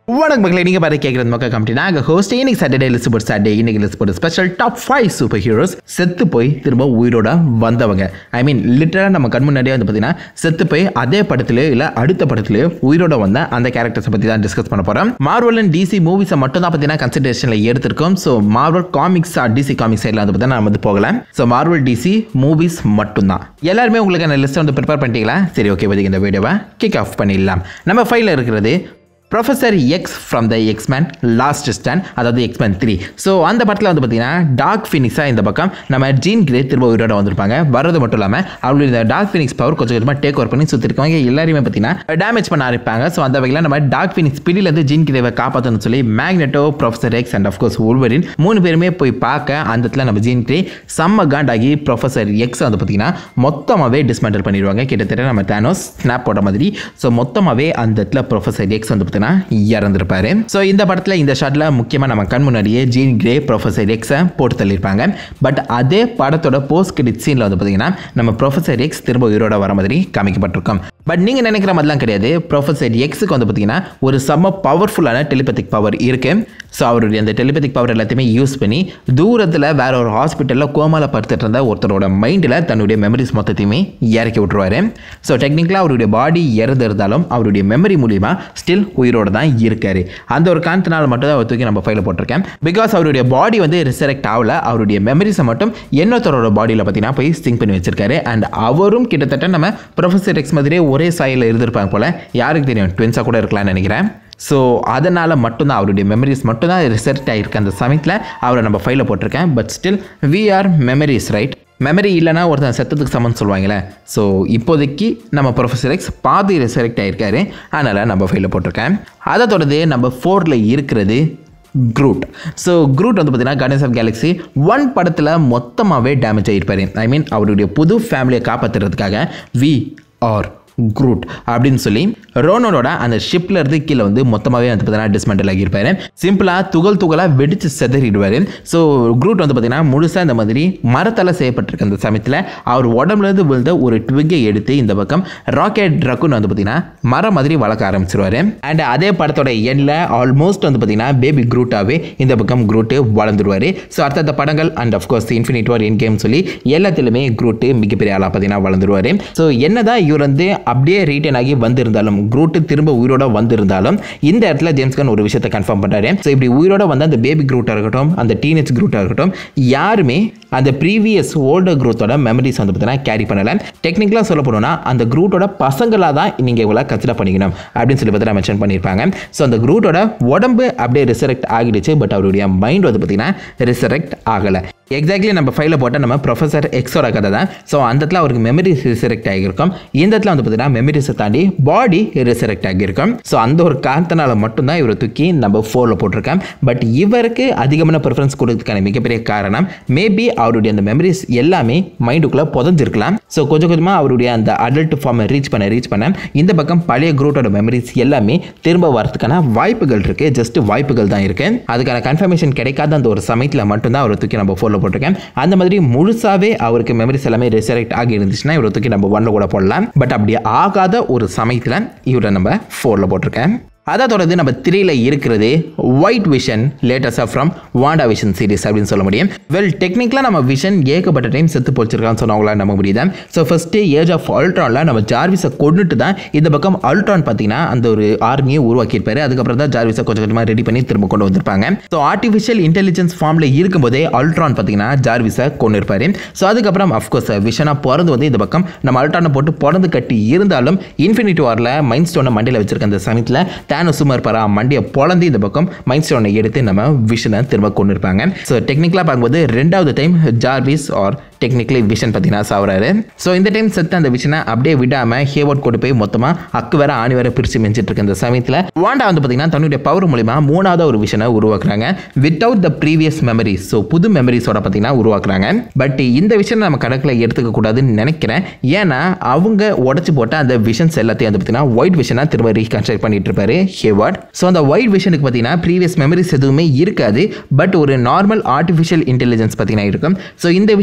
வணக்கம் மக்களை நீங்கள் பார்த்து கேட்குறது மக்கள் கம்பெனி நாங்கள் ஹோஸ்ட் இன்னைக்கு சாட்டர்டே லிஸ்ட் சாட்டர்டே இன்னைக்கு list special top five super heroes செத்து போய் திரும்ப உயிரோட வந்தவங்க ஐ மீன் லிட்டராக நம்ம கண் முன்னாடியே வந்து பார்த்தீங்கன்னா செத்து போய் அதே படத்துலேயோ இல்லை அடுத்த படத்துலேயோ உயிரோட வந்த அந்த கேரக்டர்ஸை பற்றி தான் டிஸ்கஸ் பண்ண போகிறோம் மார்வல் அண்ட் டிசி மூவிஸை மட்டும் தான் பார்த்தீங்கன்னா கன்சிடரேஷனில் எடுத்திருக்கோம் so Marvel comics DC comics சைடில் வந்து பார்த்தீங்கன்னா நம்ம வந்து போகலாம் ஸோ மார்வல் டிசி மூவிஸ் மட்டும்தான் எல்லாருமே உங்களுக்கு அந்த லிஸ்ட்டை வந்து ப்ரிப்பேர் பண்ணிட்டீங்களா சரி ஓகே பற்றி இந்த வீடியோவை கிக் ஆஃப் பண்ணிடலாம் நம்ம ஃபைலில் இருக்கிறது professor X from the X Men last stand அதாவது எக்ஸ்மேன் த்ரீ ஸோ அந்த படத்தில் வந்து பார்த்தீங்கன்னா டார்க் ஃபினிக்ஸாக இந்த பக்கம் நம்ம ஜீன் கிரே திரும்ப உயிரோட வந்திருப்பாங்க வரது மட்டும் இல்லாமல் அவங்களுடைய இந்த டார்க் ஃபினிக்ஸ் பவர் கொஞ்சம் கொஞ்சமாக டேக் ஓவர் பண்ணி சுற்றிருக்கவங்க எல்லாருமே பார்த்தீங்கன்னா டேமேஜ் பண்ண ஆரம்பிப்பாங்க ஸோ அந்த வகையில் நம்ம டார்க் ஃபினிக்ஸ் பிடிலேருந்து ஜீன் கிரேவை காப்பாற்றணும்னு சொல்லி Magneto professor X and of course Wolverine மூணு பேருமே போய் பார்க்க அந்த இடத்துல நம்ம ஜீன் கிரே செம்ம காண்டாகி ப்ரொஃபஸர் எக்ஸ் வந்து பார்த்தீங்கன்னா மொத்தமாகவே டிஸ்மேண்டல் பண்ணிடுவாங்க கிட்டத்தட்ட நம்ம தேனோஸ் ஸ்னாப் போட்ட மாதிரி ஸோ மொத்தமாகவே அந்த இடத்துல ப்ரொஃபஸர் எக்ஸ் வந்து பார்த்தீங்கன்னா இறந்துருப்பாரு ஸோ இந்த படத்தில் இந்த ஷாட்டில் முக்கியமாக நம்ம கண் முன்னாடியே ஜீன் கிரே ப்ரொஃபஸர் எக்ஸை போட்டு தள்ளியிருப்பாங்க பட் அதே படத்தோட போஸ்ட் கிரெடிட் சீனில் வந்து பார்த்தீங்கன்னா நம்ம ப்ரொஃபஸர் எக்ஸ் திரும்ப உயிரோட வர மாதிரி காமிக்கப்பட்டிருக்கோம் பட் நீங்கள் நினைக்கிற மாதிரிலாம் கிடையாது ப்ரொஃபஸர் எக்ஸுக்கு வந்து பார்த்தீங்கன்னா ஒரு செம்ம பவர்ஃபுல்லான டெலிபதிக் பவர் இருக்கு ஸோ அவருடைய அந்த டெலிபதிக் பவர் எல்லாத்தையுமே யூஸ் பண்ணி தூரத்தில் வேற ஒரு ஹாஸ்பிட்டலில் கோமால படுத்துட்டு இருந்த ஒருத்தரோட மைண்டில் தன்னுடைய மெமரிஸ் மொத்தத்தையுமே இறக்கி விட்டுருவாரு ஸோ டெக்னிக்கலாக அவருடைய பாடி இறந்து இருந்தாலும் அவருடைய மெமரி மூலிமா ஸ்டில் உயிரோட தான் இருக்காரு அந்த ஒரு காரணத்தினால மட்டும் தான் அவர் தூக்கி நம்ம ஃபைல போட்டிருக்கேன் பிகாஸ் அவருடைய பாடி வந்து ரிசரெக்ட் ஆகல அவருடைய மெமரிஸை மட்டும் இன்னொருத்தரோட பாடியில் பார்த்தீங்கன்னா போய் சிங்க் பண்ணி வச்சிருக்காரு அண்ட் அவரும் கிட்டத்தட்ட நம்ம ப்ரொஃபஸர் எக்ஸ் மாதிரியே ஒரே சாயில் இருந்திருப்பாங்க போல யாருக்கு தெரியும் ட்வின்ஸாக கூட இருக்கலாம்னு நினைக்கிறேன் ஸோ அதனால் மட்டும்தான் அவருடைய மெமரிஸ் மட்டும்தான் ரிசர்ட் ஆகிருக்கு அந்த சமயத்தில் அவரை நம்ம ஃபைலில் போட்டிருக்கேன் but still we are memories right memory இல்லைனா ஒருத்தன் செத்ததுக்கு சமன் சொல்லுவாங்களே ஸோ இப்போதைக்கு நம்ம ப்ரொஃபஸர் எக்ஸ் பாதி ரிசரெக்ட் ஆகிருக்காரு அதனால் நம்ம ஃபைலில் போட்டிருக்கேன் அதை தொடர்ந்து நம்ம ஃபோரில் இருக்கிறது க்ரூட் ஸோ க்ரூட் வந்து பார்த்தீங்கன்னா கார்டன்ஸ் ஆஃப் கேலக்ஸி ஒன் படத்தில் மொத்தமாகவே டேமேஜ் ஆகிருப்பாரு ஐ மீன் அவருடைய புது ஃபேமிலியை காப்பாற்றுறதுக்காக வி ஆர் க்ரூட் அப்படின்னு சொல்லி ரோனோட அந்த ஷிப்பில் இருந்து கீழே வந்து மொத்தமாகவே வந்து பார்த்தீங்கன்னா டிஸ்மெண்டல் ஆகியிருப்பாரு சிம்பிளாக துகள் துகளாக வெடித்து செதறிடுவார் ஸோ க்ரூட் வந்து பார்த்தீங்கன்னா முழுசாக இந்த மாதிரி மரத்தால் செய்யப்பட்டிருக்க அந்த சமயத்தில் அவர் உடம்புலேருந்து விழுந்த ஒரு ட்விகை எடுத்து இந்த பக்கம் ராக்கெட் ட்ரக்குன்னு வந்து பார்த்தீங்கன்னா மரம் மாதிரி வளர்க்க ஆரம்பிச்சிருவார் அண்ட் அதே படத்தோட எண்ணில் ஆல்மோஸ்ட் வந்து பார்த்தீங்கன்னா பேபி க்ரூட்டாகவே இந்த பக்கம் க்ரூட்டு வளர்ந்துருவார் ஸோ அடுத்தடுத்த படங்கள் and of course Infinity War Endgame சொல்லி எல்லாத்துலேயுமே க்ரூட்டு மிகப்பெரிய ஆளாக பார்த்தீங்கன்னா வளர்ந்துருவார் ஸோ என்னதான் இவர் வந்து அப்படியே ரீட்டன் ஆகி வந்திருந்தாலும் குரூட்டு திரும்ப உயிரோட வந்திருந்தாலும் இந்த இடத்துல ஜேம்ஸ் கன் ஒரு விஷயத்தை கன்ஃபார்ம் பண்ணுறாரு ஸோ இப்படி உயிரோட வந்த அந்த பேபி குரூட்டாக இருக்கட்டும் அந்த டீனேஜ் குரூட்டாக இருக்கட்டும் யாருமே அந்த ப்ரீவியஸ் ஓல்டர் குரூத்தோட மெமரிஸ் வந்து பார்த்தீங்கன்னா கேரி பண்ணலை டெக்னிக்கலாக சொல்ல போனோம்னா அந்த குரூட்டோட பசங்களாக தான் நீங்கள் இவ்வளோ கன்சிடர் பண்ணிக்கணும் அப்படின்னு சொல்லி பார்த்தீங்கன்னா மென்ஷன் பண்ணியிருப்பாங்க ஸோ அந்த குரூட்டோட உடம்பு அப்படியே ரிசரெக்ட் ஆகிடுச்சு பட் அவருடைய மைண்ட் வந்து பார்த்தீங்கன்னா ரிசரெக்ட் ஆகலை எக்ஸாக்ட்லி நம்ம ஃபைலில் போட்டால் நம்ம ப்ரொஃபஸர் எக்ஸோட கதை தான் ஸோ அந்த இடத்துல அவருக்கு மெமரி ரிசரெக்ட் ஆகியிருக்கும் இந்த இடத்துல வந்து பார்த்தீங்கன்னா மெமரிஸை தாண்டி பாடி ரிசரெக்ட் ஆகியிருக்கும் ஸோ அந்த ஒரு காரணத்தினால மட்டும்தான் இவரை தூக்கி நம்ம ஃபோரில் போட்டிருக்கேன் பட் இவருக்கு அதிகமான ப்ரிஃபரன்ஸ் கொடுத்ததுக்கான மிகப்பெரிய காரணம் மேபி அவருடைய அந்த மெமரிஸ் எல்லாமே மைண்டுக்குள்ளே புதஞ்சிருக்கலாம் ஸோ கொஞ்சம் கொஞ்சமாக அவருடைய அந்த அடல்ட் ஃபார்மை ரீச் பண்ண ரீச் பண்ண இந்த பக்கம் பழைய குரூட்டோட மெமரிஸ் எல்லாமே திரும்ப வரதுக்கான வாய்ப்புகள் இருக்குது ஜஸ்ட் வாய்ப்புகள் தான் இருக்குது அதுக்கான கன்ஃபர்மேஷன் கிடைக்காத அந்த ஒரு சமயத்தில் மட்டும்தான் அவரை தூக்கி நம்ம ஃபோரில் போட்டிருக்கேன் அந்த மாதிரி முழுசாவே அவருக்கு மெமரிஸ் எல்லாமே ரிசரெக்ட் ஆகி இருந்துச்சுன்னா இவரை தூக்கி நம்ம ஒன்ல கூட போடலாம் பட் அப்படி ஆகாத ஒரு சமயத்தில் இவரை நம்ம ஃபோரில் போட்டிருக்கேன் அதை தொடர்ந்து நம்ம த்ரீல இருக்கிறது ஒயிட் விஷன் லேட்டஸ்டாக ஃப்ரம் வாண்டா விஷன் சீரிஸ் அப்படின்னு சொல்ல முடியும் வெல் டெக்னிக்கலாக நம்ம விஷன் ஏகப்பட்ட டைம் செத்து போச்சிருக்கான்னு சொன்னவங்களா நம்ம முடியுது ஸோ ஃபஸ்ட்டு ஏஜ் ஆஃப் அல்ட்ரானில் நம்ம ஜார்விஸை கொண்டுட்டு தான் இந்த பக்கம் அல்ட்ரான் பார்த்தீங்கன்னா அந்த ஒரு ஆர்மியை உருவாக்கியிருப்பாரு அதுக்கப்புறம் தான் ஜார்விஸை கொஞ்சம் கொஞ்சமாக ரெடி பண்ணி திரும்ப கொண்டு வந்திருப்பாங்க ஸோ ஆர்டிஃபிஷியல் இன்டெலிஜென்ஸ் ஃபார்மில் இருக்கும்போதே அல்ட்ரான் பார்த்தீங்கன்னா ஜார்விஸை கொண்டு இருப்பாரு ஸோ அதுக்கப்புறம் அஃப்கோர்ஸ் விஷனாக பிறந்து வந்து இந்த பக்கம் நம்ம அல்ட்ரானை போட்டு பிறந்து கட்டி இருந்தாலும் இன்ஃபினிட்டி வாரில் மைண்ட் ஸ்டோனை மண்டியில் வச்சிருக்க அந்த சமயத்தில் தேனோ சும்மா இருப்பாரா மண்டியை பொழந்து இந்த பக்கம் மைண்ட் ஸ்டோனை எடுத்து நம்ம விஷனை திரும்ப கொண்டு இருப்பாங்க ஸோ டெக்னிக்கலாக பார்க்கும்போது ரெண்டாவது time Jarvis or technically Vision பார்த்தீங்கன்னா சாவுறாரு ஸோ இந்த டைம் செத்து அந்த விஷனை அப்படியே விடாமல் ஹேவர்ட் கொண்டு போய் மொத்தமாக அக்கு வேற ஆணி வேற பிரித்து மெஞ்சிட்டு இருக்க இந்த சமயத்தில் வாண்டா வந்து பார்த்தீங்கன்னா தன்னுடைய பவர் மூலிமா மூணாவது ஒரு விஷனை உருவாக்குறாங்க without the previous memories so புது மெமரிஸோட பார்த்தீங்கன்னா உருவாக்குறாங்க பட் இந்த விஷயம் நம்ம கணக்கில் எடுத்துக்க கூடாதுன்னு நினைக்கிறேன் ஏன்னா அவங்க உடச்சி போட்ட அந்த விஷன்ஸ் எல்லாத்தையும் வந்து பார்த்தீங்கன்னா ஒயிட் விஷனாக திரும்ப ரீகன்ஸ்ட்ரக்ட் பண்ணிட்டு இருப்பாரு ஹேவர்ட் ஸோ அந்த ஒயிட் விஷனுக்கு பார்த்தீங்கன்னா ப்ரீவியஸ் மெமரிஸ் எதுவுமே இருக்காது பட் ஒரு நார்மல் ஆர்டிஃபிஷியல் இன்டெலிஜென்ஸ் பார்த்தீங்கன்னா இருக்கும் ஸோ இந்த விஷனை வச்சு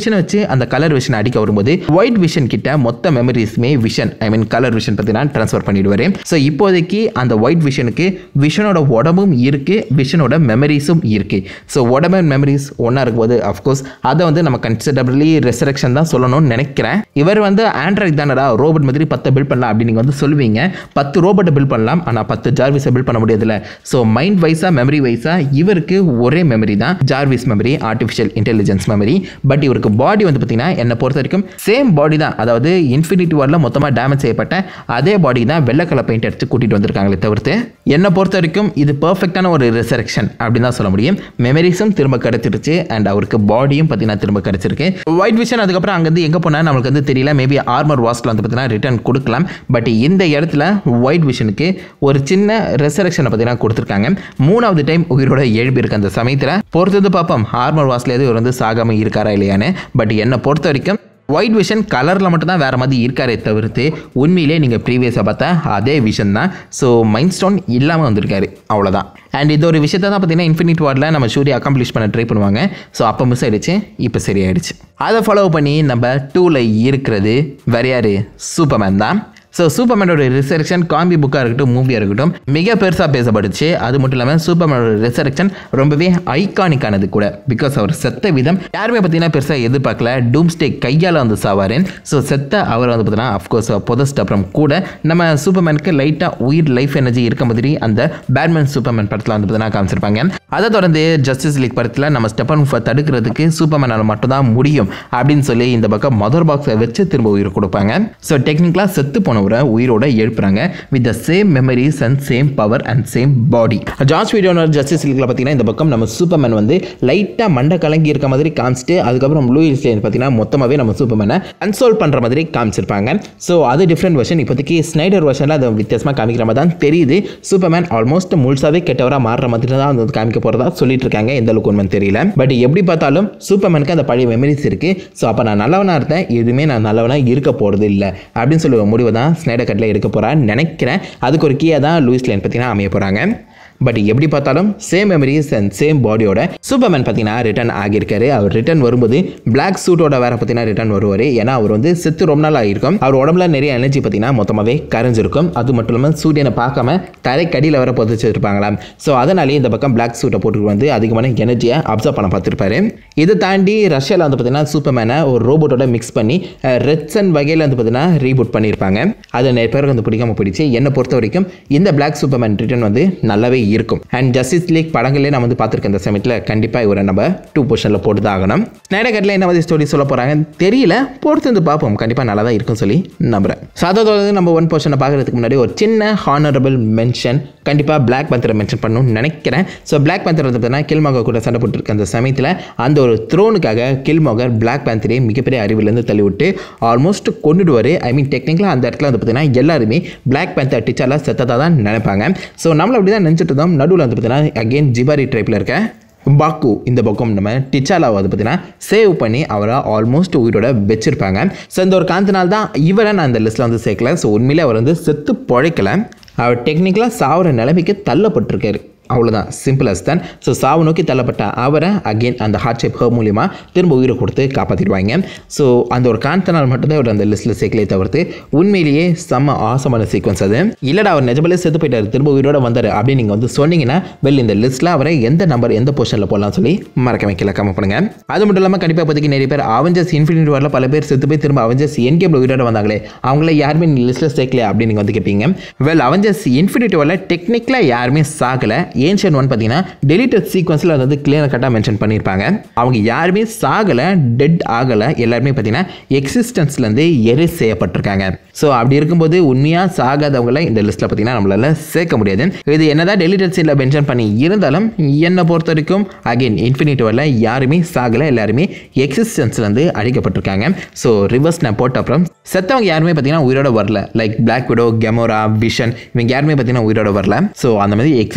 அந்த கலர் விஷன் அடிக்க வரும்போது ஒயிட் விஷன் கிட்ட மொத்த மெமரிஸுமே Vision I mean colour Vision பார்த்தீங்கன்னா ட்ரான்ஸ்ஃபர் பண்ணிடுவார் ஸோ இப்போதைக்கு அந்த ஒயிட் விஷனுக்கு விஷனோட உடம்பும் இருக்குது விஷனோட மெமரிஸும் இருக்குது ஸோ உடம்பு மெமரிஸ் ஒன்றா இருக்கும்போது அஃப்கோர்ஸ் அதை வந்து நம்ம கன்சிடபிளி ரெசரக்ஷன் தான் சொல்லணும்னு நினைக்கிறேன் இவர் வந்து ஆண்ட்ராய்ட் தானடா ரோபோட் மாதிரி பத்து பில்ட் பண்ணலாம் அப்படின்னு நீங்கள் வந்து சொல்லுவீங்க பத்து ரோபோட்டை பில்ட் பண்ணலாம் ஆனால் பத்து ஜார்விஸை பில்ட் பண்ண முடியாதுல்ல ஸோ மைண்ட் வைஸாக மெமரி வைஸாக இவருக்கு ஒரே மெமரி தான் Jarvis memory artificial intelligence memory but இவருக்கு பாடி வந்து பார்த்தீங்கன்னா என்னை பொறுத்த வரைக்கும் சேம் பாடி தான் அதாவது இன்ஃபினிட்டி வாரில் மொத்தமாக டேமேஜ் செய்யப்பட்ட அதே பாடி தான் வெள்ளை கலர் பெயிண்ட் அடித்து கூட்டிகிட்டு வந்திருக்காங்களே தவிர்த்து என்னை பொறுத்த வரைக்கும் இது பர்ஃபெக்டான ஒரு ரிசரக்ஷன் அப்படின்னு தான் சொல்ல முடியும் மெமரிஸும் திரும்ப கிடைச்சிருச்சு அண்ட் அவருக்கு பாடியும் பார்த்தீங்கன்னா திரும்ப கிடைச்சிருக்கு ஒயிட் விஷன் அதுக்கப்புறம் அங்கேருந்து எங்கே போனால் நம்மளுக்கு வந்து தெரியல மேபி ஆர்மர் வாஸ்டில் வந்து பார்த்தீங்கன்னா ரிட்டர்ன் கொடுக்கலாம் பட் இந்த இடத்துல ஒயிட் விஷனுக்கு ஒரு சின்ன ரெசரக்ஷனை பார்த்தீங்கன்னா கொடுத்துருக்காங்க மூணாவது டைம் உயிரோட எழுப்பியிருக்கு அந்த சமயத்தில் பொறுத்தது பார்ப்போம் ஆர்மர் வாஸ்ல எதுவும் இவர் வந்து சாகாமல் இருக்காரா இல்லையான்னு பட் என்னை பொறுத்த வரைக்கும் ஒயிட் விஷன் கலரில் மட்டும்தான் வேறு மாதிரி இருக்காரே தவிர்த்து உண்மையிலே நீங்கள் ப்ரீவியஸாக பார்த்தா அதே விஷன் தான் ஸோ மைண்ட் ஸ்டோன் இல்லாமல் வந்திருக்காரு அவ்வளோதான் அண்ட் இது ஒரு விஷயத்தை தான் பார்த்தீங்கன்னா இன்ஃபினிட் வார்டில் நம்ம சூரிய அக்காம்ப்ளிஷ் பண்ண ட்ரை பண்ணுவாங்க ஸோ அப்போ மிஸ் ஆயிடுச்சு இப்போ சரியாயிடுச்சு அதை ஃபாலோ பண்ணி நம்ம டூவில் இருக்கிறது வேற யாரு சூப்பர்மேன் தான் ஸோ சூப்பர்மேனோட ரிசரக்ஷன் காம்பி புக்காக இருக்கட்டும் மூவியாக இருக்கட்டும் மிக பெருசாக பேசப்பட்டுச்சு அது மட்டும் இல்லாமல் சூப்பர்மேனோட ரிசரக்ஷன் ரொம்பவே ஐகானிக்கானது கூட பிகாஸ் அவர் செத்த விதம் யாருமே பார்த்தீங்கன்னா பெருசாக எதிர்பார்க்கல டூம்ஸ்டே கையால் வந்து சாவார் ஸோ செத்த அவர் வந்து பார்த்தீங்கன்னா அஃப்கோர்ஸ் புதஸ்ட் அப்புறம் கூட நம்ம சூப்பர்மேனுக்கு லைட்டாக உயிர் லைஃப் எனர்ஜி இருக்க மாதிரி அந்த பேட்மேன் சூப்பர்மேன் படத்தில் வந்து பார்த்தீங்கன்னா காமிச்சிருப்பாங்க அதை தொடர்ந்து ஜஸ்டிஸ் லீக் படத்தில் நம்ம ஸ்டெப்பன் ஃபை தடுக்கிறதுக்கு சூப்பர்மேனால் மட்டும்தான் முடியும் அப்படின்னு சொல்லி இந்த பக்கம் மதர் பாக்ஸை வச்சு திரும்ப உயிர் கொடுப்பாங்க ஸோ டெக்னிக்கலாக செத்து போனவரை உயிரோட எழுப்புறாங்க with the same memories and same power and same body ஜார்ஜ் வீடியோனர் ஜஸ்டிஸ் லீக்ல பார்த்தீங்கன்னா இந்த பக்கம் நம்ம சூப்பர்மேன் வந்து லைட்டாக மண்டை கலங்கி இருக்க மாதிரி காமிச்சிட்டு அதுக்கப்புறம் ப்ளூ ஹில்ஸ் பார்த்தீங்கன்னா மொத்தமாகவே நம்ம சூப்பர்மேனை கன்சோல் பண்ணுற மாதிரி காமிச்சிருப்பாங்க ஸோ அது டிஃப்ரெண்ட் வெர்ஷன் இப்போதைக்கு ஸ்னைடர் வெர்ஷனில் அதை வித்தியாசமாக காமிக்கிற மாதிரி தான் தெரியுது சூப்பர்மேன் ஆல்மோஸ்ட் முழுசாவே கெட்டவராக மாறுற மாதிரி தான் வந்து காமிக்க போகிறதா சொல்லிட்டு இருக்காங்க எந்த அளவுக்கு உண்மைன்னு தெரியல பட் எப்படி பார்த்தாலும் சூப்பர்மேனுக்கு அந்த பழைய மெமரிஸ் இருக்கு ஸோ அப்போ நான் நல்லவனாக இருந்தேன் எதுவுமே நான் நல்லவனாக இருக்க போகிறது இல்லை அப்படின்னு சொல்லி ஒரு முடிவு தான் ஸ்னைடர் கட்டில் எடுக்க போகிறான்னு நினைக்கிறேன் அதுக்கு ஒரு கீயாக தான் லூயிஸ் லைன் பார்த்தீங்கன்னா அமைய போகிறாங்க பட் எப்படி பார்த்தாலும் சேம் மெமரிஸ் அண்ட் சேம் பாடியோட சூப்பர்மேன் பார்த்தீங்கன்னா ரிட்டர்ன் ஆகியிருக்காரு அவர் ரிட்டர்ன் வரும்போது பிளாக் சூட்டோட வேற பார்த்தீங்கன்னா ரிட்டர்ன் வருவார் ஏன்னா அவர் வந்து செத்து ரொம்ப நாள் ஆகிருக்கும் அவர் உடம்புல நிறைய எனர்ஜி பார்த்தீங்கன்னா மொத்தமாகவே கரைஞ்சிருக்கும் அது மட்டும் இல்லாமல் சூரியனை பார்க்காம தரைக்கடியில் வர புதைச்சிருப்பாங்களாம் ஸோ அதனாலேயே இந்த பக்கம் பிளாக் சூட்டை போட்டு வந்து அதிகமான எனர்ஜியை அப்சர்வ் பண்ண பார்த்துருப்பாரு இதை தாண்டி ரஷ்யாவில் வந்து பார்த்தீங்கன்னா சூப்பர்மேனை ஒரு ரோபோட்டோட மிக்ஸ் பண்ணி ரெட்ஸன் வகையில் வந்து பார்த்தீங்கன்னா ரீபூட் பண்ணியிருப்பாங்க அது நிறைய பேருக்கு வந்து பிடிக்காம போயிடுச்சு என்னை பொறுத்த வரைக்கும் இந்த பிளாக் சூப்பர்மேன் ரிட்டர்ன் வந்து நல்லாவே இருக்கும் அண்ட் ஜஸ்டிஸ் லீக் படங்களே நான் வந்து பார்த்துருக்கேன் இந்த சமயத்தில் கண்டிப்பாக இவரை நம்ம டூ பொசிஷனில் போட்டு தான் ஆகணும் ஸ்னைடர் என்ன மாதிரி ஸ்டோரி சொல்ல போகிறாங்க தெரியல பொறுத்து வந்து பார்ப்போம் கண்டிப்பாக நல்லா தான் இருக்கும்னு சொல்லி நம்புறேன் ஸோ அதோட நம்ம ஒன் பொசிஷனை பார்க்குறதுக்கு முன்னாடி ஒரு சின்ன ஹானரபிள் மென்ஷன் கண்டிப்பாக பிளாக் பந்தரை மென்ஷன் பண்ணணும்னு நினைக்கிறேன் ஸோ பிளாக் பேந்தர் வந்து பார்த்தீங்கன்னா கில்மோகர் கூட சண்டை போட்டுருக்க அந்த சமயத்தில் அந்த ஒரு த்ரோனுக்காக கில்மோகர் பிளாக் பேந்தரே மிகப்பெரிய அறிவிலேருந்து தள்ளி விட்டு ஆல்மோஸ்ட் கொண்டுடுவார் ஐ மீன் டெக்னிக்கலாக அந்த இடத்துல வந்து பார்த்தீங்கன்னா எல்லாருமே பிளாக் பேந்தர் டிச்சால செத்ததாக தான் நினைப்பாங்க ஸோ நம்மள அப்படி தான் நினச்சிட்டு இருந்தோம் நடுவில் வந்து பார்த்தீங்கன்னா அகெயின் ஜிபாரி ட்ரைப்பில் இருக்க பாக்கு இந்த பக்கம் நம்ம டிச்சாலாவை வந்து பார்த்தீங்கன்னா சேவ் பண்ணி அவரை ஆல்மோஸ்ட் உயிரோட வச்சிருப்பாங்க ஸோ இந்த ஒரு காரணத்தினால தான் இவரை நான் இந்த லிஸ்ட்டில் வந்து சேர்க்கல ஸோ உண்மையிலே அவர் வந்து செத்து பழைக்கல அவர் டெக்னிக்கலாக சாவுற நிலைமைக்கு தள்ளப்பட்டிருக்காரு அவ்வளோதான் சிம்பிள் அஸ் தான் ஸோ சாவு நோக்கி தள்ளப்பட்ட அவரை அகெயின் அந்த ஹார்ட் ஷேப் ஹர் மூலியமா திரும்ப உயிரை கொடுத்து காப்பாற்றிடுவாங்க ஸோ அந்த ஒரு காரணத்தினால் மட்டும்தான் அவர் அந்த லிஸ்ட்டில் சேர்க்கலே தவிர்த்து உண்மையிலேயே செம்ம ஆசமான சீக்வன்ஸ் அது இல்லைடா அவர் நிஜமாலே செத்து போயிட்டார் திரும்ப உயிரோட வந்தார் அப்படின்னு நீங்கள் வந்து சொன்னீங்கன்னா வெல் இந்த லிஸ்ட்டில் அவரை எந்த நம்பர் எந்த பொசிஷனில் போடலாம் சொல்லி மறக்க வைக்கல கம்மி பண்ணுங்க அது மட்டும் இல்லாமல் கண்டிப்பாக இப்போதைக்கு நிறைய பேர் அவஞ்சஸ் இன்ஃபினிட்டி வரல பல பேர் செத்து போய் திரும்ப அவஞ்சஸ் என் கேமில் உயிரோட வந்தாங்களே அவங்கள யாருமே லிஸ்ட்டில் சேர்க்கல அப்படின்னு நீங்கள் வந்து கேட்பீங்க வெல் அவஞ்சஸ் இன்ஃபினிட்டி வரல டெக்னிக்கலாக யாருமே சாகலை ஏன்ஷியன் ஒன் பார்த்தீங்கன்னா டெலிட்டட் சீக்வன்ஸில் அது வந்து கிளியர் கட்டாக மென்ஷன் பண்ணியிருப்பாங்க அவங்க யாருமே சாகலை டெட் ஆகலை எல்லாருமே பார்த்தீங்கன்னா எக்ஸிஸ்டன்ஸ்லேருந்து எரேஸ் செய்யப்பட்டிருக்காங்க ஸோ அப்படி இருக்கும்போது உண்மையாக சாகாதவங்கள இந்த லிஸ்ட்டில் பார்த்தீங்கன்னா நம்மளால சேர்க்க முடியாது இது என்னதான் டெலிட்டட் சீனில் மென்ஷன் பண்ணி இருந்தாலும் என்னை பொறுத்த வரைக்கும் அகைன் இன்ஃபினிட்டி வரல யாருமே சாகலை எல்லாருமே எக்ஸிஸ்டன்ஸ்லேருந்து அழிக்கப்பட்டிருக்காங்க ஸோ ரிவர்ஸ் நான் போட்ட அப்புறம் செத்தவங்க யாருமே பார்த்தீங்கன்னா உயிரோட வரல like Black Widow Gamora Vision இவங்க யாருமே பார்த்தீங்கன்னா உயிரோட வரல ஸோ அந்த மாதிரி எக்ஸிஸ்டன்ஸ்லேருந்து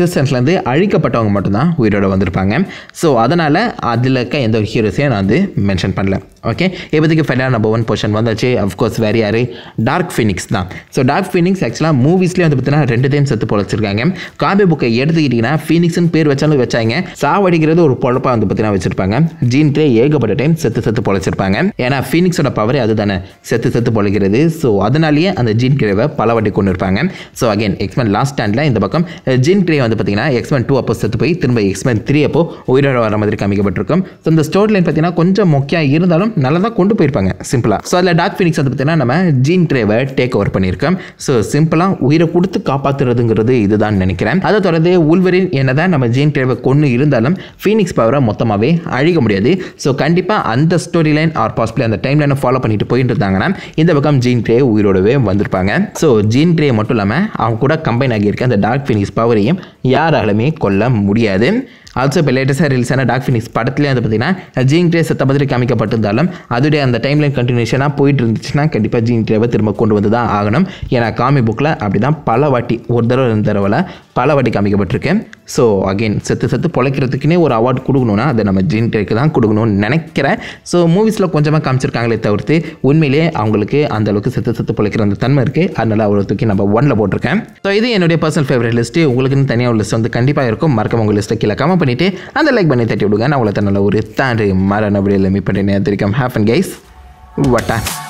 இருந்து அழிக்கப்பட்டவங்க மட்டும்தான் உயிரோட வந்திருப்பாங்க ஸோ அதனால் அதில் இருக்க எந்த ஒரு ஹீரோஸையும் நான் வந்து மென்ஷன் பண்ணல ஓகே இப்போதைக்கு ஃபைனலாக நம்பர் ஒன் பொசிஷன் வந்தாச்சு அஃப்கோர்ஸ் வேறு யார் டார்க் ஃபினிக்ஸ் தான் ஸோ டார்க் ஃபினிக்ஸ் ஆக்சுவலாக மூவிஸ்லேயே வந்து பார்த்தீங்கன்னா ரெண்டு டைம் செத்து பொழைச்சிருக்காங்க காபி புக்கை எடுத்துக்கிட்டிங்கன்னா ஃபீனிக்ஸ்னு பேர் வச்சாலும் வச்சாங்க சாவடிக்கிறது ஒரு பொழப்பாக வந்து பார்த்தீங்கன்னா வச்சிருப்பாங்க ஜீன் கிரே ஏகப்பட்ட டைம் செத்து செத்து பொழைச்சிருப்பாங்க ஏன்னா ஃபீனிக்ஸோட பவரே அதுதானே செத்து செத்து பொழைக்கிறது ஸோ அதனாலேயே அந்த ஜீன் கிரேவை பல வாட்டி கொண்டு இருப்பாங்க ஸோ அகைன் எக்ஸ்மென் லாஸ்ட் ஸ்டாண்டில் இந்த பக்கம் ஜீன் கிரே வந்து பார்த்தீங்கன்னா எக்ஸ்மென் டூ அப்போ செத்து போய் திரும்ப எக்ஸ்மென் த்ரீ அப்போ உயிரோட வர மாதிரி காமிக்கப்பட்டிருக்கும் ஸோ இந்த ஸ்டோரி லைன் பார்த்தீங்கன்னா கொஞ்சம் மொக்கையாக இருந்தாலும் நல்லா தான் கொண்டு போயிருப்பாங்க சிம்பிளாக ஸோ அதில் டார்க் ஃபினிக்ஸ் வந்து பார்த்தீங்கன்னா நம்ம ஜீன் கிரேவை டேக் ஓவர் பண்ணியிருக்கோம் ஸோ சிம்பிளாக உயிரை கொடுத்து காப்பாற்றுறதுங்கிறது இதுதான் நினைக்கிறேன் அதை தொடர்ந்து உள்வரின் என்னதான் நம்ம ஜீன் கிரேவை கொண்டு இருந்தாலும் ஃபீனிக்ஸ் பவரை மொத்தமாகவே அழிக்க முடியாது ஸோ கண்டிப்பாக அந்த ஸ்டோரி லைன் ஆர் பாசிபிளி அந்த டைம் லைனை ஃபாலோ பண்ணிட்டு போயிட்டு இருந்தாங்கன்னா இந்த பக்கம் ஜீன் கிரே உயிரோடவே வந்திருப்பாங்க ஸோ ஜீன் கிரே மட்டும் இல்லாமல் அவங்க கூட கம்பைன் ஆகியிருக்க அந்த டார்க் ஃபினிக்ஸ் பவரையும் யாராலுமே கொல்ல முடியாது ஆல்சோ இப்போ லேட்டஸ்ட்டாக ரிலீஸ் ஆன டாக் ஃபினிக்ஸ் படத்துலேயே வந்து பார்த்தீங்கன்னா ஜீன் கிரே செத்த மாதிரி காமிக்கப்பட்டிருந்தாலும் அதோடைய அந்த டைம்லைன் கண்டினியூஷனாக போயிட்டு இருந்துச்சுன்னா கண்டிப்பாக ஜீன் கிரேவை திரும்ப கொண்டு வந்து தான் ஆகணும் ஏன்னா காமி புக்கில் அப்படி தான் பல வாட்டி ஒரு தடவை ரெண்டு தடவை பல வாட்டி காமிக்கப்பட்டிருக்கு ஸோ அகைன் செத்து செத்து பொழைக்கிறதுக்குனே ஒரு அவார்டு கொடுக்கணும்னா அதை நம்ம ஜீன் கிரேக்கு தான் கொடுக்கணும்னு நினைக்கிறேன் ஸோ மூவிஸில் கொஞ்சமாக காமிச்சிருக்காங்களே தவிர்த்து உண்மையிலேயே அவங்களுக்கு அந்த அளவுக்கு செத்து செத்து பொழைக்கிற அந்த தன்மை இருக்குது அதனால் அவ்வளோ தூக்கி நம்ம ஒன்ல போட்டிருக்கேன் ஸோ இது என்னுடைய பர்சனல் ஃபேவரட் லிஸ்ட்டு உங்களுக்குன்னு தனியாக ஒரு லிஸ்ட் வந்து கண்டிப்பாக இருக்கும் மறக்காம உங்கள் லிஸ்ட்டை கீழே கமெண்ட் பண்ணிவிட்டு அந்த லைக் பண்ணி தட்டி விடுங்க நான் உங்களை நல்ல ஒரு தாண்டு மரண வீடியோவில் மீட் பண்ணிட்டேன் தெரியும் ஹேஃப் அண்ட் கைஸ் வட்டா